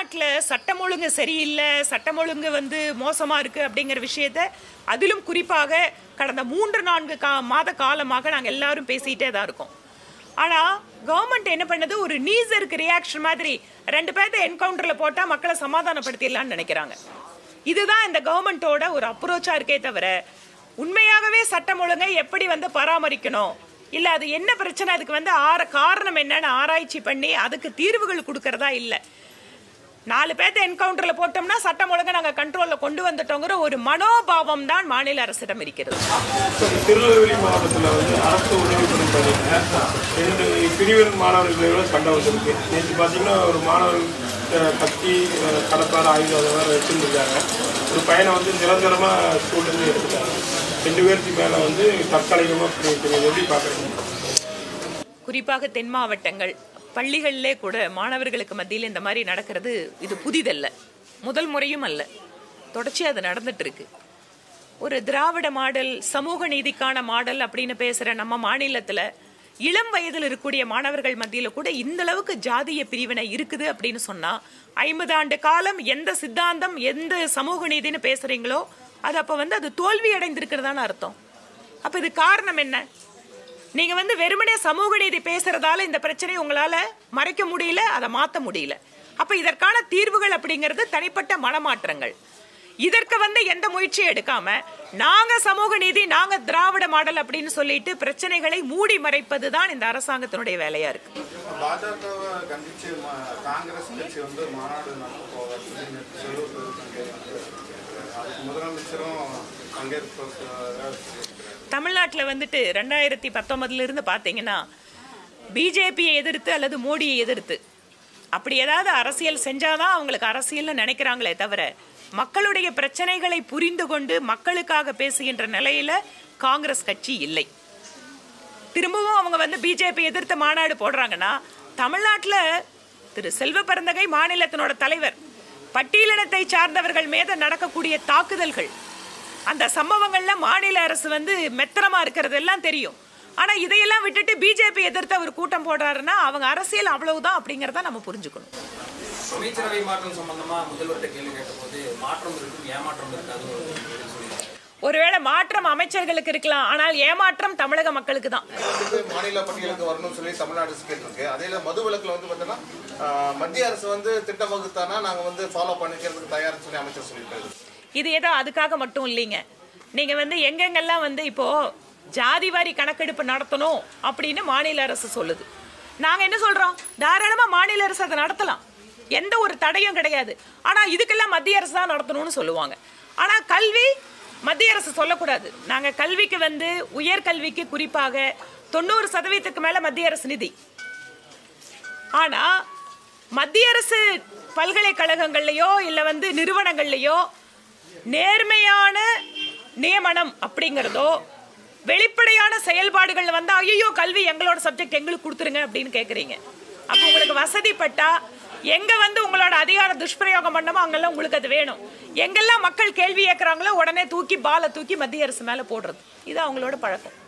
தமிழ்நாட்டில் சட்டம் ஒழுங்கு சரியில்லை சட்டம் ஒழுங்கு வந்து மோசமாக இருக்குது அப்படிங்கிற விஷயத்த அதிலும் குறிப்பாக கடந்த மூன்று நான்கு கா மாத காலமாக நாங்கள் எல்லாரும் பேசிகிட்டே தான் இருக்கோம் ஆனால் கவர்மெண்ட் என்ன பண்ணது ஒரு நீசருக்கு ரியாக்ஷன் மாதிரி ரெண்டு பேர்த்த என்கவுண்டரில் போட்டால் மக்களை சமாதானப்படுத்திடலாம்னு நினைக்கிறாங்க இதுதான் இந்த கவர்மெண்ட்டோட ஒரு அப்ரோச்சாக இருக்கே தவிர உண்மையாகவே சட்டம் ஒழுங்கை எப்படி வந்து பராமரிக்கணும் இல்லை அது என்ன பிரச்சனை அதுக்கு வந்து ஆர காரணம் என்னன்னு ஆராய்ச்சி பண்ணி அதுக்கு தீர்வுகள் கொடுக்கறதா இல்லை நாலு பேர்த்த என்கவுண்டரில் போட்டோம்னா சட்டம் ஒழுங்கை நாங்கள் கண்ட்ரோலில் கொண்டு வந்துட்டோங்கிற ஒரு மனோபாவம் தான் மாநில அரசிடம் இருக்கிறது திருநெல்வேலி மாவட்டத்தில் வந்து அரசு உதவி பெறும் பள்ளியில் ரெண்டு பிரிவினர் மாணவர்களோட சண்டை வந்திருக்கு நேற்று பார்த்தீங்கன்னா ஒரு மாணவர் அஹ், கத்தி அஹ், கடப்பார ஆயுதம் அதை மாதிரி வச்சுருந்துருக்காங்க ஒரு பையனை வந்து நிரந்தரமாக ஸ்கூல்லேருந்து எடுத்துட்டாங்க ரெண்டு பேருக்கு மேலே வந்து தற்காலிகமாக பண்ணிட்டு எப்படி பார்க்குறீங்க குறிப்பாக தென் மாவட்டங்கள் பள்ளிகளிலே கூட மாணவர்களுக்கு மத்தியில் இந்த மாதிரி நடக்கிறது இது புதிதல்ல முதல் முறையும் அல்ல தொடர்ச்சியாக அது நடந்துட்டு இருக்கு ஒரு திராவிட மாடல் சமூக நீதிக்கான மாடல் அப்படின்னு பேசுகிற நம்ம மாநிலத்தில் இளம் வயதில் இருக்கக்கூடிய மாணவர்கள் மத்தியில் கூட இந்த அளவுக்கு ஜாதிய பிரிவினை இருக்குது அப்படின்னு சொன்னால் ஐம்பது ஆண்டு காலம் எந்த சித்தாந்தம் எந்த சமூக நீதின்னு பேசுகிறீங்களோ அது அப்போ வந்து அது தோல்வி அடைந்திருக்கிறதான அர்த்தம் அப்போ இது காரணம் என்ன நீங்க வந்து வெறுமனே சமூக நீதி பேசுறதால இந்த பிரச்சனையை உங்களால மறைக்க முடியல அதை மாத்த முடியல அப்ப இதற்கான தீர்வுகள் அப்படிங்கிறது தனிப்பட்ட மனமாற்றங்கள் இதற்கு வந்து எந்த முயற்சியும் எடுக்காம நாங்க சமூக நீதி நாங்க திராவிட மாடல் அப்படின்னு சொல்லிட்டு பிரச்சனைகளை மூடி மறைப்பது தான் இந்த அரசாங்கத்தினுடைய வேலையா இருக்கு பாஜகவை கண்டிச்சு ம- காங்கிரஸ் கட்சி வந்து மாநாடு நடத்த போவதாக செல்வ அதுக்கு முதலமைச்சரும் பங்கேற்பதாக தமிழ்நாட்டில் வந்துட்டு ரெண்டாயிரத்தி பத்தொன்பதுல இருந்து பார்த்தீங்கன்னா பிஜேபியை எதிர்த்து அல்லது மோடியை எதிர்த்து அப்படி ஏதாவது அரசியல் செஞ்சாதான் அவங்களுக்கு அரசியல்னு நினைக்கிறாங்களே தவிர மக்களுடைய பிரச்சனைகளை புரிந்து கொண்டு மக்களுக்காக பேசுகின்ற நிலையில காங்கிரஸ் கட்சி இல்லை திரும்பவும் அவங்க வந்து பிஜேபி எதிர்த்த மாநாடு போடுறாங்கன்னா தமிழ்நாட்டில் திரு செல்வ பெருந்தகை மாநிலத்தினோட தலைவர் பட்டியலினத்தை சார்ந்தவர்கள் மீது நடக்கக்கூடிய தாக்குதல்கள் அந்த சம்பவங்கள்ல மாநில அரசு வந்து மெத்தனமா இருக்கிறதெல்லாம் தெரியும் ஆனா இதையெல்லாம் விட்டுட்டு பிஜேபி எதிர்த்து அவர் கூட்டம் போடுறாருன்னா அவங்க அரசியல் அவ்வளவுதான் அப்படிங்கறத நம்ம புரிஞ்சுக்கணும் அமைச்சரவை மாற்றம் சம்பந்தமா முதல்வர்கிட்ட கேள்வி கேட்டபோது மாற்றம் இருக்கும் ஏமாற்றம் இருக்காது ஒருவேளை மாற்றம் அமைச்சர்களுக்கு இருக்கலாம் ஆனால் ஏமாற்றம் தமிழக மக்களுக்கு தான் வந்து மாநில பட்டியலுக்கு வரணும்னு சொல்லி தமிழ்நாடு அரசு கேட்டிருக்கு அதே மது விலக்குல வந்து பார்த்தீங்கன்னா ஆஹ், மத்திய அரசு வந்து திட்டம் வகுத்தானா நாங்க வந்து ஃபாலோ பண்ணிக்கிறதுக்கு தயார்னு சொல்லி அமைச்சர் சொல்லியிருக்காரு இது ஏதோ அதுக்காக மட்டும் இல்லைங்க நீங்க வந்து எங்கெங்கெல்லாம் வந்து இப்போ ஜாதி வாரி கணக்கெடுப்பு நடத்தணும் அப்படின்னு மாநில அரசு சொல்லுது நாங்க என்ன சொல்றோம் தாராளமா மாநில அரசு அதை நடத்தலாம் எந்த ஒரு தடையும் கிடையாது ஆனா இதுக்கெல்லாம் மத்திய அரசு தான் நடத்தணும்னு சொல்லுவாங்க ஆனா கல்வி மத்திய அரசு சொல்லக்கூடாது நாங்க கல்விக்கு வந்து உயர்கல்விக்கு குறிப்பாக தொண்ணூறு சதவீதத்துக்கு மேல மத்திய அரசு நிதி ஆனா மத்திய அரசு பல்கலைக்கழகங்கள்லயோ இல்ல வந்து நிறுவனங்கள்லயோ நேர்மையான நியமனம் அப்படிங்கிறதோ வெளிப்படையான செயல்பாடுகள் வந்து ஐயோ கல்வி எங்களோட சப்ஜெக்ட் எங்களுக்கு கொடுத்துருங்க அப்படின்னு கேக்குறீங்க அப்போ உங்களுக்கு வசதிப்பட்டா எங்க வந்து உங்களோட அதிகார துஷ்பிரயோகம் பண்ணமோ அங்கெல்லாம் உங்களுக்கு அது வேணும் எங்கெல்லாம் மக்கள் கேள்வி கேட்கறாங்களோ உடனே தூக்கி பாலை தூக்கி மத்திய அரசு மேல போடுறது இது அவங்களோட பழக்கம்